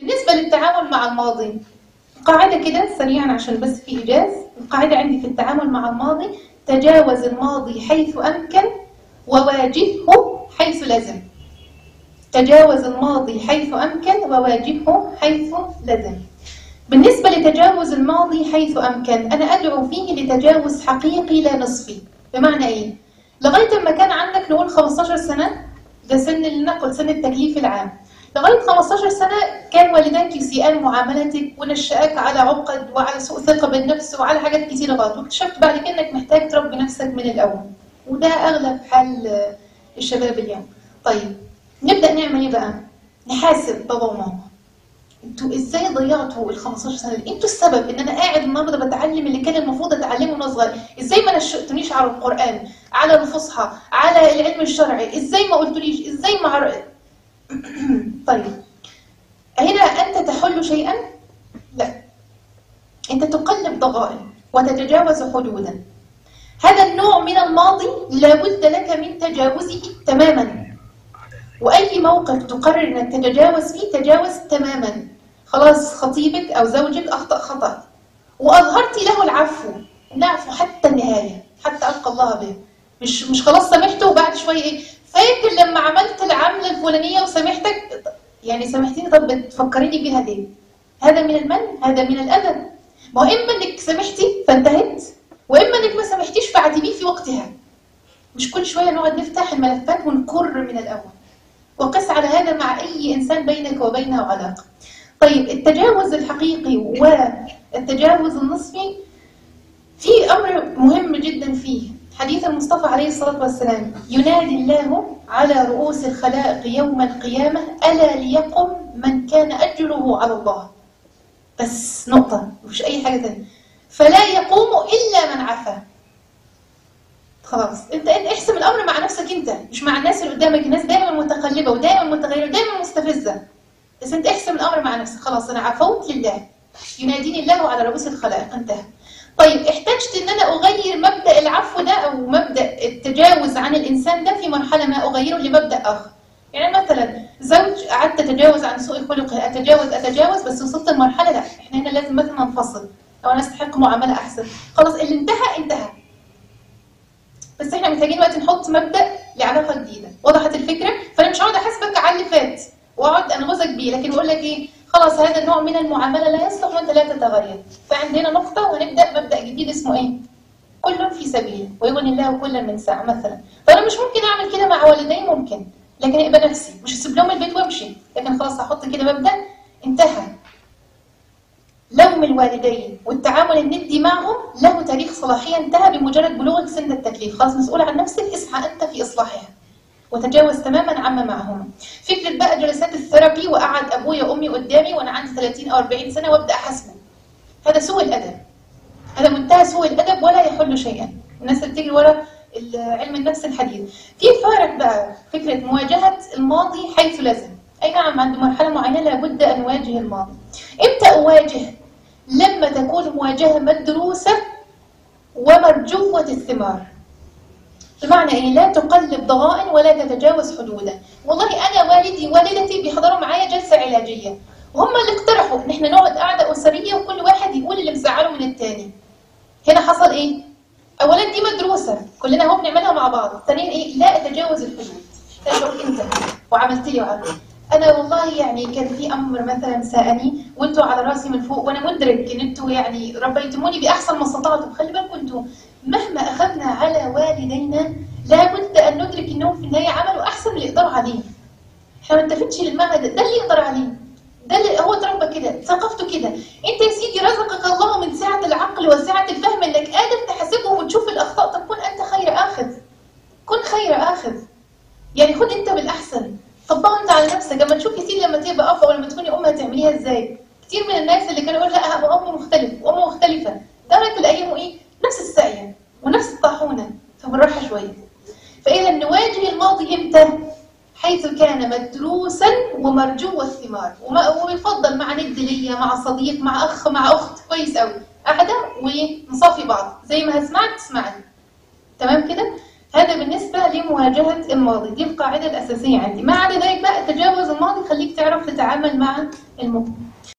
بالنسبة للتعامل مع الماضي قاعدة كده سريعا عشان بس في إيجاز القاعدة عندي في التعامل مع الماضي تجاوز الماضي حيث أمكن وواجهه حيث لزم تجاوز الماضي حيث أمكن وواجهه حيث لزم بالنسبة لتجاوز الماضي حيث أمكن أنا أدعو فيه لتجاوز حقيقي لا نصفي بمعنى إيه؟ لغاية ما كان عندك نقول 15 سنة ده سن اللي نقول سن التكليف العام لغاية 15 سنة كان والداك يسيئان معاملتك ونشأك على عقد وعلى سوء ثقة بالنفس وعلى حاجات كتيرة غلط واكتشفت بعد كده إنك محتاج تربي نفسك من الأول وده أغلب حال الشباب اليوم طيب نبدأ نعمل إيه بقى؟ نحاسب بابا وماما انتوا ازاي ضيعتوا ال 15 سنه دي؟ انتوا السبب ان انا قاعد النهارده بتعلم اللي كان المفروض اتعلمه وانا صغير، ازاي ما نشأتونيش على القران، على الفصحى، على العلم الشرعي، ازاي ما قلتوليش، ازاي ما عر... طيب هنا انت تحل شيئا؟ لا انت تقلب ضغائن وتتجاوز حدودا هذا النوع من الماضي لابد لك من تجاوزه تماما واي موقف تقرر انك تتجاوز فيه تجاوز تماما خلاص خطيبك او زوجك اخطا خطا واظهرت له العفو نعفو حتى النهايه حتى القى الله به مش مش خلاص سامحته وبعد شويه ايه فاكر لما عملت العمله الفلانيه وسامحتك يعني سامحتيني طب بتفكريني بيها ليه هذا من المن هذا من الادب ما هو اما انك سامحتي فانتهت واما انك ما سامحتيش فعاتبيه في وقتها مش كل شويه نقعد نفتح الملفات ونكر من الاول وقس على هذا مع أي إنسان بينك وبينه علاقة طيب التجاوز الحقيقي والتجاوز النصفي في أمر مهم جدا فيه حديث المصطفى عليه الصلاة والسلام ينادي الله على رؤوس الخلائق يوم القيامة ألا ليقم من كان أجره على الله بس نقطة مفيش أي حاجة تانية فلا يقوم إلا من عفا خلاص انت انت احسم الامر مع نفسك انت مش مع الناس اللي قدامك الناس دايما متقلبه ودايما متغيره ودايما مستفزه بس انت احسم الامر مع نفسك خلاص انا عفوت لله يناديني الله على رؤوس الخلائق انتهى طيب احتجت ان انا اغير مبدا العفو ده او مبدا التجاوز عن الانسان ده في مرحله ما اغيره لمبدا اخر يعني مثلا زوج قعدت اتجاوز عن سوء خلقه اتجاوز اتجاوز بس وصلت لمرحله لا احنا هنا لازم مثلا ننفصل او انا استحق معامله احسن خلاص اللي انتهى انتهى بس احنا محتاجين وقت نحط مبدا لعلاقه جديده وضحت الفكره فانا مش هقعد احاسبك على اللي فات واقعد انغزك بيه لكن اقول لك ايه خلاص هذا النوع من المعامله لا يصلح وانت لا تتغير فعندنا نقطه وهنبدا مبدا جديد اسمه ايه كل في سبيله ويغني الله كلا من ساعه مثلا فانا مش ممكن اعمل كده مع والدي ممكن لكن يبقى نفسي مش هسيب لهم البيت وامشي لكن خلاص هحط كده مبدا انتهى لوم الوالدين والتعامل الندي معهم له تاريخ صلاحية انتهى بمجرد بلوغك سن التكليف خلاص مسؤول عن نفسك اسعى أنت في إصلاحها وتجاوز تماما عما معهما فكرة بقى جلسات الثيرابي وقعد أبويا وأمي قدامي وأنا عندي 30 أو 40 سنة وأبدأ أحاسبه هذا سوء الأدب هذا منتهى سوء الأدب ولا يحل شيئا الناس اللي بتجري ورا علم النفس الحديث في فارق بقى فكرة مواجهة الماضي حيث لازم أي نعم عند مرحلة معينة لابد أن أواجه الماضي إمتى أواجه لما تكون مواجهة مدروسة ومرجوة الثمار بمعنى إيه لا تقلب ضغائن ولا تتجاوز حدودا والله أنا والدي والدتي بيحضروا معايا جلسة علاجية وهم اللي اقترحوا إن إحنا نقعد قعدة أسرية وكل واحد يقول اللي مزعله من التاني هنا حصل إيه؟ أولا دي مدروسة كلنا اهو بنعملها مع بعض ثانيا إيه؟ لا أتجاوز الحدود تقول أنت وعملت لي وعملت انا والله يعني كان في امر مثلا ساءني وانتوا على راسي من فوق وانا مدرك ان انتوا يعني ربيتموني باحسن ما استطعتم خلي بالكم انتوا مهما اخذنا على والدينا لابد ان ندرك انهم في النهايه عملوا احسن من اللي يقدروا عليه احنا ما نتفتش للمعنى ده ده اللي يقدر عليه ده اللي هو اتربى كده ثقافته كده انت يا سيدي رزقك الله من سعه العقل وسعه الفهم انك قادر تحاسبهم وتشوف الاخطاء طب كن انت خير اخذ كن خير اخذ يعني خد انت بالاحسن طبقها انت على نفسك لما تشوف يا سيدي لما تبقى افا ولما تكوني ام هتعمليها ازاي كتير من الناس اللي كانوا يقولوا لا هو امي مختلف وامي مختلفه دارت الايام وايه نفس السعيه ونفس الطاحونه فبالراحه شويه فاذا نواجه الماضي امتى حيث كان مدروسا ومرجو الثمار ويفضل مع ند ليا مع صديق مع اخ مع اخت كويس قوي قاعده ونصافي بعض زي ما هسمعك تسمعني تمام كده هذا بالنسبة لمواجهة الماضي دي القاعدة الأساسية عندي ما عدا ذلك بقى تجاوز الماضي خليك تعرف تتعامل مع المضمر